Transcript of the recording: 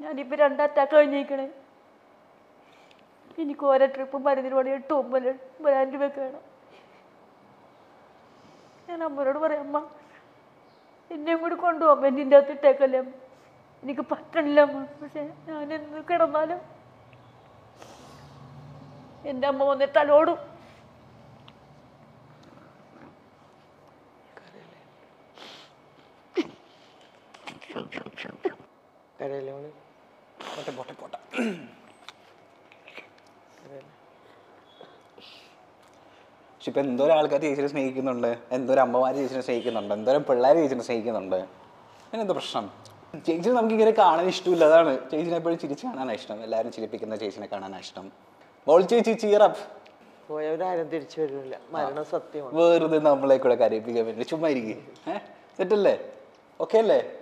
ഞാനിപ്പോൾ രണ്ട് അറ്റാക്ക് കഴിഞ്ഞിരിക്കണേ എനിക്ക് ഓരോ ട്രിപ്പ് മരുന്നിന് വേണ്ടി എട്ട് ഒമ്പത് ഒമ്പതിനായിരം രൂപയൊക്കെ വേണം ഞാൻ അമ്മയോട് പറയാം അമ്മ എന്നെയും കൂടി കൊണ്ടുപോകാം എൻ്റെ അകത്ത് ഇട്ടേക്കല്ലേ അമ്മ എനിക്ക് പറ്റണില്ല അമ്മ പക്ഷെ ഞാൻ എന്ന് കിടന്നാലും എൻ്റെ അമ്മ വന്നിട്ട് തലോടും കരയില്ലേ മോള് പോട്ടെ പോട്ടെ പോട്ടെ പക്ഷെ ഇപ്പൊ എന്തോരം ആൾക്കാർ ചേച്ചിനെ സ്നേഹിക്കുന്നുണ്ട് എന്തോരം അമ്മമാര് ചേച്ചിനെ സ്നേഹിക്കുന്നുണ്ട് എന്തോരം പിള്ളേർ ചേച്ചിനെ സ്നേഹിക്കുന്നുണ്ട് അതിനെന്താ പ്രശ്നം ചേച്ചിനെ നമുക്ക് ഇങ്ങനെ കാണാൻ ഇഷ്ടമില്ല അതാണ് ചേച്ചിനെ എപ്പോഴും ചിരിച്ച് കാണാനാണ് ഇഷ്ടം എല്ലാവരും ചിരിപ്പിക്കുന്ന ചേച്ചിനെ കാണാനാണ് ഇഷ്ടം മോൾ ചേച്ചി ചീറപ്പ് പോയവരാരും തിരിച്ചു വരില്ല മരണം സത്യമാണ് വെറുതെ നമ്മളെ കൂടെ കരയിപ്പിക്കാൻ വേണ്ടി ചുമ്മാ ഇരിക്കും ഏഹ് സെറ്റല്ലേ ഓക്കെ അല്ലേ